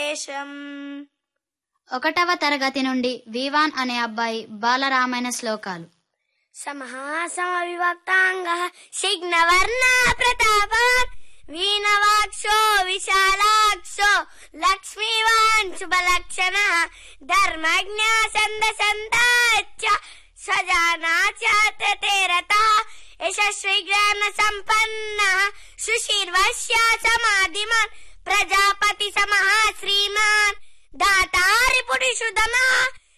విశేషం ఒకటవ తరగతి నుండి వివాన్ అనే అబ్బాయి బాలరామాయణ శ్లోకాలు సమహాసమవిభక్తాంగ శిగ్నవర్ణ ప్రతాపాన్ వీణవాక్షో విశాలాక్షో లక్ష్మీవాన్ శుభలక్షణ ధర్మజ్ఞ సంద సంతాచ్చ సజానా చాతేరత యశస్వి జ్ఞాన సంపన్న సుశీర్వశ్య సమాధిమాన్ ప్రజాపతి సమహ శ్రీమాన్ దాతారి పురుషుదమ